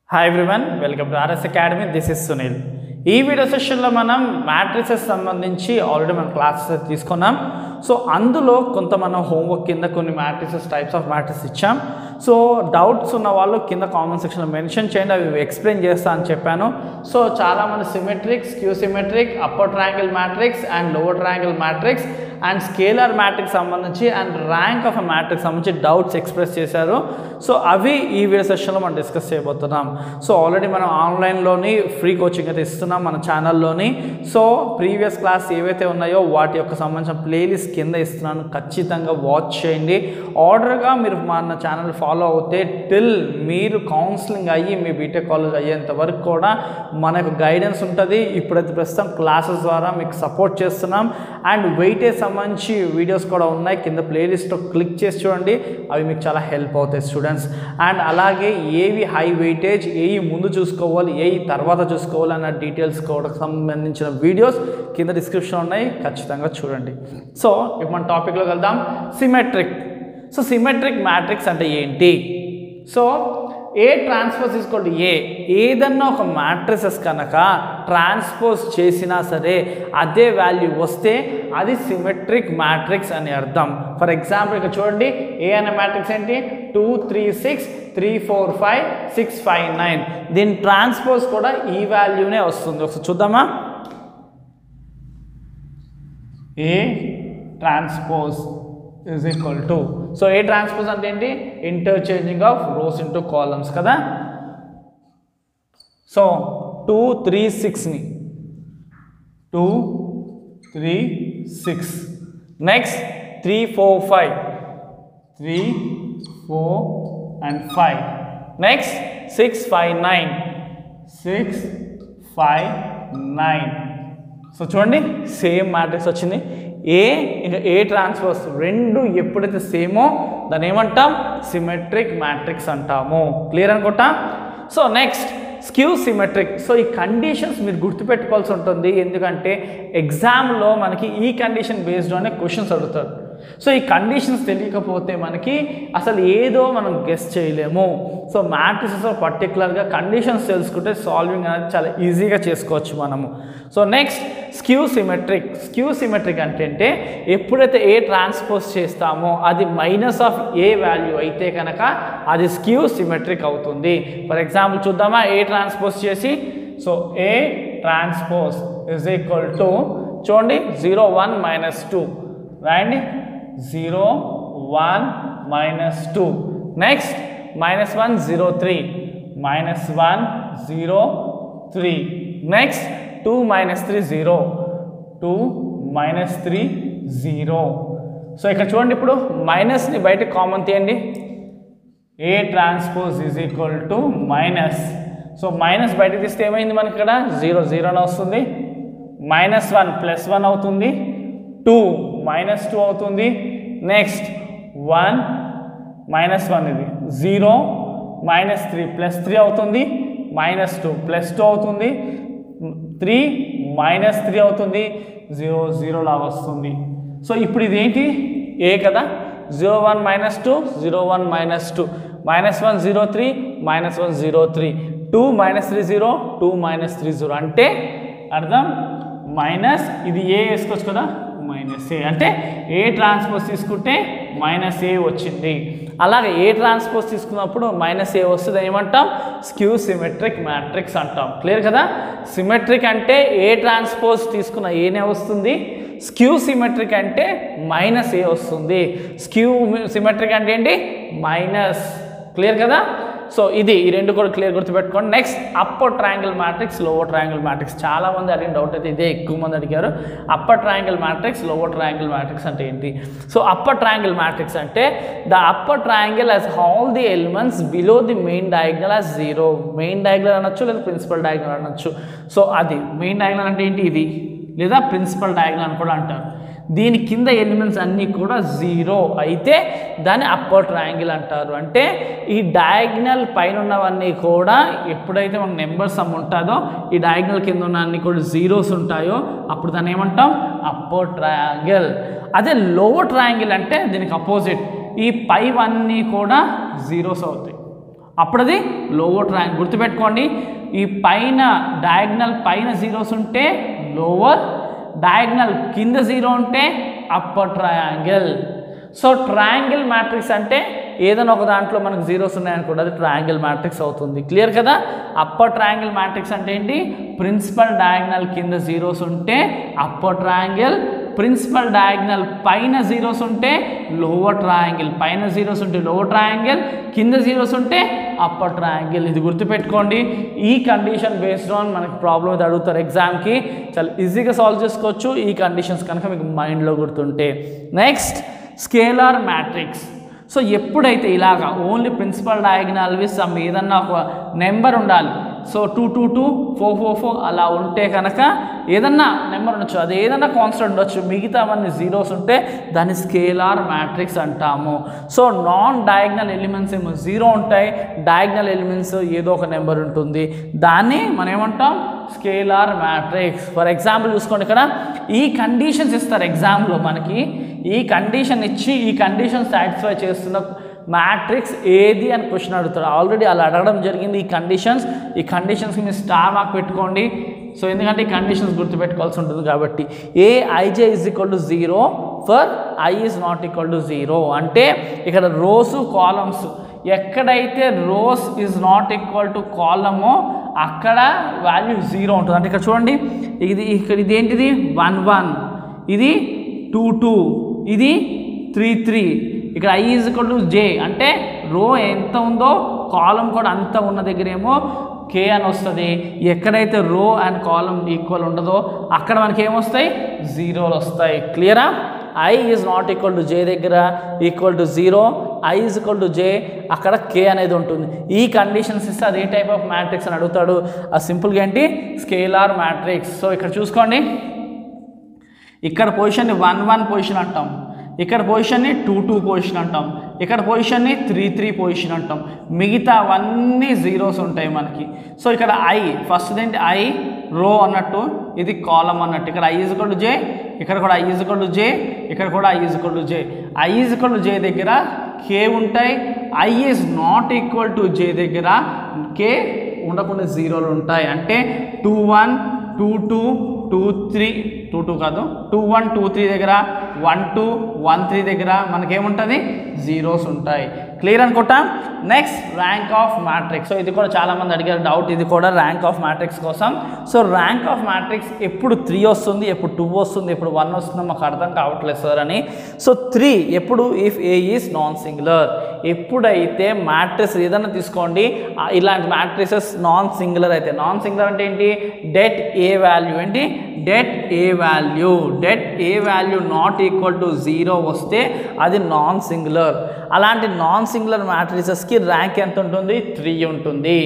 hi everyone welcome to RS academy this is Sunil ఈ video సెషన్లో మనం మ్యాట్రిసెస్ సంబంధించి ఆల్రెడీ మనం క్లాసెస్ తీసుకున్నాం సో అందులో కొంత మనం హోంవర్క్ కింద కొన్ని మ్యాట్రిసెస్ టైప్స్ ఆఫ్ మ్యాట్రిక్స్ ఇచ్చాం సో డౌట్స్ ఉన్న వాళ్ళు కింద కామెంట్ సెక్షన్లో మెన్షన్ చేయండి అవి ఎక్స్ప్లెయిన్ చేస్తా అని చెప్పాను సో చాలామంది symmetrics skew symmetric upper triangle matrix and lower triangle matrix and scalar matrix సంబంధించి and rank of a matrix సంబంధించి డౌట్స్ ఎక్స్ప్రెస్ చేశారు సో అవి ఈ వీడియో సెషన్లో మనం డిస్కస్ చేయబోతున్నాం సో ఆల్రెడీ మనం ఆన్లైన్లోని ఫ్రీ కోచింగ్ అయితే ఇస్తున్నాం మన ఛానల్లోని సో ప్రీవియస్ క్లాస్ ఏవైతే ఉన్నాయో వాటి యొక్క సంబంధించిన ప్లేలిస్ట్ కింద ఇస్తున్నాను ఖచ్చితంగా వాచ్ చేయండి ఆర్డర్గా మీరు మన ఛానల్ ఫాలో అవుతే టిల్ మీరు కౌన్సిలింగ్ అయ్యి మీ బీటెక్ కాలేజ్ అయ్యేంత వరకు కూడా మనకు గైడెన్స్ ఉంటుంది ఇప్పుడైతే ప్రస్తుతం క్లాసెస్ ద్వారా మీకు సపోర్ట్ చేస్తున్నాం అండ్ వెయిటేజ్ సంబంధించి వీడియోస్ కూడా ఉన్నాయి కింద ప్లేలిస్ట్లో క్లిక్ చేసి చూడండి అవి మీకు చాలా హెల్ప్ అవుతాయి స్టూడెంట్స్ అండ్ అలాగే ఏవి హై వెయిటేజ్ ఏవి ముందు చూసుకోవాలి ఏవి తర్వాత చూసుకోవాలి అన్న డీటెయిల్స్ కూడా సంబంధించిన వీడియోస్ కింద డిస్క్రిప్షన్ ఉన్నాయి ఖచ్చితంగా చూడండి సో ఇప్పుడు మన టాపిక్లోకి వెళ్దాం సిమెట్రిక్ సో సిమెట్రిక్ మ్యాట్రిక్స్ అంటే ఏంటి సో ఏ ట్రాన్స్పోజ్ తీసుకోండి ఏ ఏదన్నా ఒక మ్యాట్రిసెస్ కనుక ట్రాన్స్పోజ్ చేసినా సరే అదే వాల్యూ వస్తే అది సిమెట్రిక్ మ్యాట్రిక్స్ అని అర్థం ఫర్ ఎగ్జాంపుల్ ఇక్కడ చూడండి ఏ అనే మ్యాట్రిక్స్ ఏంటి two three six three four five six five nine దీని ట్రాన్స్పోజ్ కూడా ఈ వాల్యూనే వస్తుంది ఒకసారి చూద్దామా A transpose is equal to so A transpose అంటే ఏంటి interchanging of rows into columns కదా సో టూ త్రీ సిక్స్ని two three six next three four five three four and five next six five nine six five nine so చూడండి same matrix వచ్చింది A ఇంకా ఏ transfers రెండు ఎప్పుడైతే సేమో దాన్ని ఏమంటాం సిమెట్రిక్ మ్యాట్రిక్స్ అంటాము క్లియర్ అనుకుంటా so next skew symmetric so ఈ కండిషన్స్ మీరు గుర్తుపెట్టుకోవాల్సి ఉంటుంది ఎందుకంటే ఎగ్జామ్లో మనకి ఈ కండిషన్ బేస్డ్ అనే క్వశ్చన్స్ అడుగుతారు సో ఈ కండిషన్స్ తెలియకపోతే మనకి అసలు ఏదో మనం గెస్ చేయలేము సో మ్యాట్రిసెస్లో పర్టికులర్గా కండిషన్స్ తెలుసుకుంటే సాల్వింగ్ అనేది చాలా ఈజీగా చేసుకోవచ్చు మనము so next skew symmetric skew symmetric అంటే అంటే ఎప్పుడైతే ఏ ట్రాన్స్పోజ్ చేస్తామో అది మైనస్ ఆఫ్ ఏ వాల్యూ అయితే కనుక అది స్క్యూ సిమెట్రిక్ అవుతుంది ఫర్ ఎగ్జాంపుల్ చూద్దామా ఏ ట్రాన్స్పోజ్ చేసి so A transpose is equal to చూడండి జీరో వన్ మైనస్ టూ రాయండి zero one minus two next minus one zero three minus one zero three next two minus three zero two minus three zero so ఇక్కడ చూడండి ఇప్పుడు మైనస్ని బయట common తీయండి A transpose is equal to minus so minus బయట తీస్తే ఏమైంది మనకి ఇక్కడ జీరో జీరోనే వస్తుంది మైనస్ వన్ ప్లస్ వన్ అవుతుంది టూ మైనస్ టూ అవుతుంది నెక్స్ట్ వన్ మైనస్ వన్ ఇది zero minus three plus three అవుతుంది మైనస్ టూ ప్లస్ టూ అవుతుంది త్రీ మైనస్ త్రీ అవుతుంది జీరో జీరో లాగా వస్తుంది సో ఇప్పుడు ఇది ఏంటి ఏ కదా zero one minus two zero one minus two minus one zero three minus one zero three two minus three zero two minus three zero అంటే అర్థం minus ఇది ఏ వేసుకోవచ్చు కదా మైనస్ ఏ అంటే ఏ ట్రాన్స్పోజ్ తీసుకుంటే మైనస్ ఏ వచ్చింది అలాగే ఏ ట్రాన్స్పోజ్ తీసుకున్నప్పుడు మైనస్ ఏ వస్తుంది ఏమంటాం స్క్యూ సిమెట్రిక్ మ్యాట్రిక్స్ అంటాం క్లియర్ కదా సిమెట్రిక్ అంటే ఏ ట్రాన్స్పోజ్ తీసుకున్న ఏనే వస్తుంది స్క్యూ సిమెట్రిక్ అంటే మైనస్ ఏ వస్తుంది స్క్యూ సిమెట్రిక్ అంటే ఏంటి మైనస్ క్లియర్ కదా సో ఇది ఈ రెండు కూడా క్లియర్ గుర్తుపెట్టుకోండి next upper triangle matrix lower triangle matrix చాలా మంది అడిగిన డౌట్ అయితే ఇదే ఎక్కువ మంది అడిగారు upper triangle matrix lower triangle matrix అంటే ఏంటి సో అప్పర్ ట్రయాంగిల్ మ్యాట్రిక్స్ అంటే the upper triangle as all the elements below the main diagonal as zero main diagonal అనొచ్చు లేదా ప్రిన్సిపల్ డయాగ్నల్ అనొచ్చు సో అది మెయిన్ డయాగ్నల్ అంటే ఏంటి ఇది లేదా ప్రిన్సిపల్ డయాగ్నల్ అని కూడా అంటారు దీని కింద ఎలిమెంట్స్ అన్నీ కూడా జీరో అయితే దాన్ని అప్పర్ ట్రయాంగిల్ అంటారు అంటే ఈ డయాగ్నల్ పైన ఉన్నవన్నీ కూడా ఎప్పుడైతే మన నెంబర్ సమ్ ఉంటుందో ఈ డయాగ్నల్ కింద ఉన్న అన్ని కూడా జీరోస్ ఉంటాయో అప్పుడు దాన్ని ఏమంటాం అప్పర్ ట్రయాంగిల్ అదే లోవర్ ట్రయాంగిల్ అంటే దీనికి అపోజిట్ ఈ పైవన్నీ కూడా జీరోస్ అవుతాయి అప్పుడు అది లోవర్ ట్రయాంగిల్ గుర్తుపెట్టుకోండి ఈ పైన డయాగ్నల్ పైన జీరోస్ ఉంటే లోవర్ డయాగ్నల్ కింద జీరో ఉంటే upper triangle so triangle matrix అంటే ఏదైనా ఒక దాంట్లో మనకు జీరోస్ ఉన్నాయనుకోండి అది ట్రయాంగిల్ మ్యాట్రిక్స్ అవుతుంది క్లియర్ కదా అప్పర్ ట్రయాంగిల్ మ్యాట్రిక్స్ అంటే ఏంటి ప్రిన్సిపల్ డయాగ్నల్ కింద జీరోస్ ఉంటే అప్పర్ ట్రయాంగిల్ ప్రిన్సిపల్ డయాగ్నల్ పైన జీరోస్ ఉంటే లోవర్ ట్రయాంగిల్ పైన జీరోస్ ఉంటే లోవర్ ట్రయాంగిల్ కింద జీరోస్ ఉంటే అప్పర్ ట్రయాంగిల్ ఇది గుర్తుపెట్టుకోండి ఈ కండిషన్ బేస్డ్ ఆన్ మనకి ప్రాబ్లమ్ ఇది అడుగుతారు ఎగ్జామ్కి చాలా ఈజీగా సాల్వ్ చేసుకోవచ్చు ఈ కండిషన్స్ కనుక మీకు మైండ్లో గుర్తుంటే నెక్స్ట్ స్కేలార్ మ్యాట్రిక్స్ సో ఎప్పుడైతే ఇలాగా ఓన్లీ ప్రిన్సిపల్ డయాగ్నల్వి సమ్ ఏదన్నా ఒక నెంబర్ ఉండాలి so two two two four four four అలా ఉంటే కనుక ఏదన్నా నెంబర్ ఉండొచ్చు అది ఏదన్నా కాన్స్టెంట్ ఉండొచ్చు మిగతావన్నీ జీరోస్ ఉంటే దాన్ని స్కేలార్ మ్యాట్రిక్స్ అంటాము సో నాన్ డయాగ్నల్ ఎలిమెంట్స్ ఏమో జీరో ఉంటాయి డయాగ్నల్ ఎలిమెంట్స్ ఏదో ఒక నెంబర్ ఉంటుంది దాన్ని మనం ఏమంటాం స్కేలార్ మ్యాట్రిక్స్ ఫర్ ఎగ్జాంపుల్ చూసుకోండి ఇక్కడ ఈ కండిషన్స్ ఇస్తారు ఎగ్జామ్లో మనకి ఈ కండిషన్ ఇచ్చి ఈ కండిషన్ సాటిస్ఫై చేస్తున్న మ్యాట్రిక్స్ ఏది అని క్వశ్చన్ అడుగుతాడు ఆల్రెడీ అలా అడగడం జరిగింది ఈ కండిషన్స్ ఈ కండిషన్స్కి మీరు స్టార్ మార్క్ పెట్టుకోండి సో ఎందుకంటే ఈ కండిషన్స్ గుర్తుపెట్టుకోవాల్సి ఉంటుంది కాబట్టి A i j is equal to zero for i is not equal to zero అంటే ఇక్కడ రోస్ కాలమ్స్ ఎక్కడైతే rows is not equal to కాలమో అక్కడ వాల్యూ జీరో ఉంటుంది అంటే ఇక్కడ చూడండి ఇది ఇక్కడ ఇది ఏంటిది వన్ వన్ ఇది టూ టూ ఇది త్రీ త్రీ ఇక్కడ i is equal to j అంటే రో ఎంత ఉందో కాలం కూడా అంత ఉన్న దగ్గర ఏమో కే అని వస్తుంది ఎక్కడైతే రో అండ్ కాలం ఈక్వల్ ఉండదో అక్కడ మనకి ఏమొస్తాయి జీరోలు వస్తాయి క్లియరా i is not equal to j దగ్గర equal to zero i is equal to j అక్కడ కే అనేది ఉంటుంది ఈ కండిషన్స్ ఇస్తే అది ఏ టైప్ ఆఫ్ మ్యాట్రిక్స్ అని అడుగుతాడు ఆ సింపుల్గా ఏంటి స్కేలార్ మ్యాట్రిక్స్ సో ఇక్కడ చూసుకోండి ఇక్కడ పొజిషన్ని వన్ వన్ పొజిషన్ అంటాం ఇక్కడ పొజిషన్ని టూ టూ పొజిషన్ అంటాం ఇక్కడ పొజిషన్ని త్రీ త్రీ పొజిషన్ అంటాం మిగతా అవన్నీ జీరోస్ ఉంటాయి మనకి సో ఇక్కడ ఐ ఫస్ట్ ఏంటి ఐ రో అన్నట్టు ఇది కాలం అన్నట్టు ఇక్కడ ఐ ఈజ్వల్ టు జే ఇక్కడ కూడా ఐ ఈజ్వల్ టు జే ఇక్కడ కూడా i is equal to j i is equal to j దగ్గర కే ఉంటాయి i is not equal to j దగ్గర కే ఉండకుండా జీరోలు ఉంటాయి అంటే two one two two two three two two కాదు టూ వన్ టూ త్రీ దగ్గర వన్ టూ వన్ త్రీ దగ్గర మనకేముంటుంది జీరోస్ ఉంటాయి క్లియర్ అనుకుంటా next rank of matrix so ఇది కూడా చాలామంది అడిగారు డౌట్ ఇది కూడా ర్యాంక్ ఆఫ్ మ్యాట్రిక్స్ కోసం సో ర్యాంక్ ఆఫ్ మ్యాట్రిక్స్ ఎప్పుడు త్రీ వస్తుంది ఎప్పుడు టూ వస్తుంది ఎప్పుడు వన్ వస్తుందో మాకు అర్థం కావట్లేదు సార్ అని సో త్రీ ఎప్పుడు if A is non singular ఎప్పుడైతే మ్యాట్రిక్స్ ఏదైనా తీసుకోండి ఆ ఇలాంటి మ్యాట్రిసెస్ నాన్ సింగులర్ అయితే నాన్ సింగులర్ అంటే ఏంటి డెట్ ఏ వాల్యూ ఏంటి det A value det A value not equal to zero వస్తే అది నాన్ సింగులర్ అలాంటి నాన్ సింగులర్ మ్యాట్రిసెస్కి ర్యాంక్ ఎంత ఉంటుంది త్రీ ఉంటుంది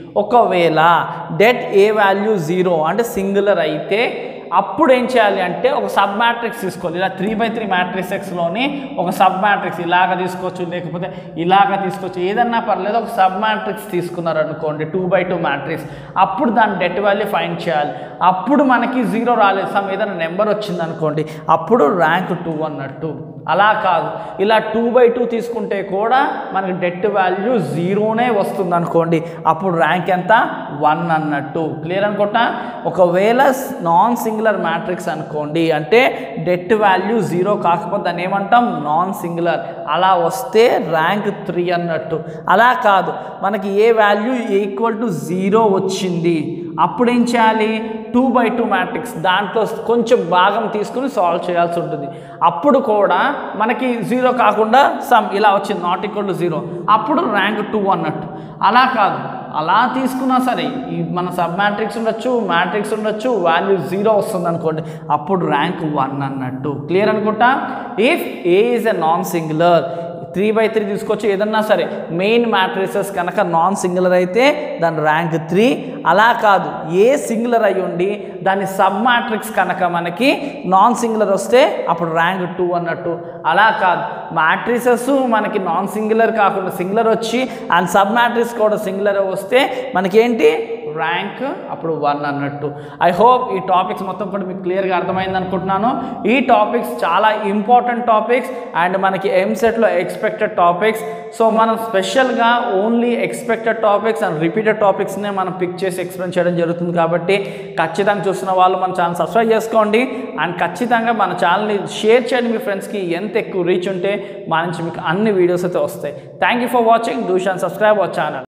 ఒకవేళ డెట్ ఏ వాల్యూ జీరో అంటే సింగులర్ అయితే అప్పుడు ఏం చేయాలి అంటే ఒక సబ్ మ్యాట్రిక్స్ తీసుకోవాలి ఇలా త్రీ బై త్రీ మ్యాట్రిక్సెస్లోని ఒక సబ్ మ్యాట్రిక్స్ ఇలాగ తీసుకోవచ్చు లేకపోతే ఇలాగ తీసుకోవచ్చు ఏదన్నా పర్లేదు ఒక సబ్ మ్యాట్రిక్స్ తీసుకున్నారు అనుకోండి టూ బై టూ మ్యాట్రిక్స్ అప్పుడు దాని డెట్ వాల్యూ ఫైండ్ చేయాలి అప్పుడు మనకి జీరో రాలేదు సమ్ ఏదైనా నెంబర్ వచ్చింది అనుకోండి అప్పుడు ర్యాంక్ టూ అన్నట్టు అలా కాదు ఇలా టూ బై టూ తీసుకుంటే కూడా మనకి డెట్ వాల్యూ జీరోనే వస్తుంది అనుకోండి అప్పుడు ర్యాంక్ ఎంత వన్ అన్నట్టు క్లియర్ అనుకుంటా ఒకవేళ నాన్ సింగులర్ మ్యాట్రిక్స్ అనుకోండి అంటే డెట్ వాల్యూ జీరో కాకపోతే దాన్ని ఏమంటాం నాన్ సింగులర్ అలా వస్తే ర్యాంక్ త్రీ అన్నట్టు అలా కాదు మనకి A value equal to zero వచ్చింది అప్పుడు ఏం చేయాలి టూ బై టూ మ్యాట్రిక్స్ దాంట్లో కొంచెం భాగం తీసుకుని సాల్వ్ చేయాల్సి ఉంటుంది అప్పుడు కూడా మనకి జీరో కాకుండా సమ్ ఇలా వచ్చింది నాట్ ఈక్వల్ టు జీరో అప్పుడు ర్యాంక్ టూ అన్నట్టు అలా కాదు అలా తీసుకున్నా సరే ఈ మన సబ్ మ్యాట్రిక్స్ ఉండొచ్చు మ్యాట్రిక్స్ ఉండొచ్చు వాల్యూ జీరో వస్తుంది అనుకోండి అప్పుడు ర్యాంక్ వన్ అన్నట్టు క్లియర్ అనుకుంటా if A is a non singular three by three తీసుకోవచ్చు ఏదన్నా సరే మెయిన్ మ్యాట్రిసెస్ కనుక నాన్ సింగులర్ అయితే దాని ర్యాంక్ త్రీ అలా కాదు ఏ సింగులర్ అయి ఉండి దాని సబ్ మ్యాట్రిక్స్ కనుక మనకి నాన్ సింగులర్ వస్తే అప్పుడు ర్యాంక్ టూ అన్నట్టు అలా కాదు మ్యాట్రిసెస్ మనకి నాన్ సింగులర్ కాకుండా సింగులర్ వచ్చి అండ్ సబ్ మ్యాట్రిక్స్ కూడా సింగులర్ వస్తే మనకేంటి ర్యాంక్ అప్పుడు వన్ అన్నట్టు ఐ హోప్ ఈ టాపిక్స్ మొత్తం కూడా మీకు క్లియర్గా అర్థమైంది అనుకుంటున్నాను ఈ టాపిక్స్ చాలా ఇంపార్టెంట్ టాపిక్స్ అండ్ మనకి ఎంసెట్లో ఎక్స్పెక్టెడ్ టాపిక్స్ సో మనం స్పెషల్గా only expected topics and repeated టాపిక్స్నే మనం పిక్ చేసి ఎక్స్ప్లెయిన్ చేయడం జరుగుతుంది కాబట్టి ఖచ్చితంగా చూస్తున్న వాళ్ళు మన ఛానల్ సబ్స్క్రైబ్ చేసుకోండి అండ్ ఖచ్చితంగా మన ఛానల్ని షేర్ చేయండి మీ ఫ్రెండ్స్కి ఎంత ఎక్కువ రీచ్ ఉంటే మా నుంచి మీకు అన్ని వీడియోస్ అయితే వస్తాయి thank you for watching do share subscribe our channel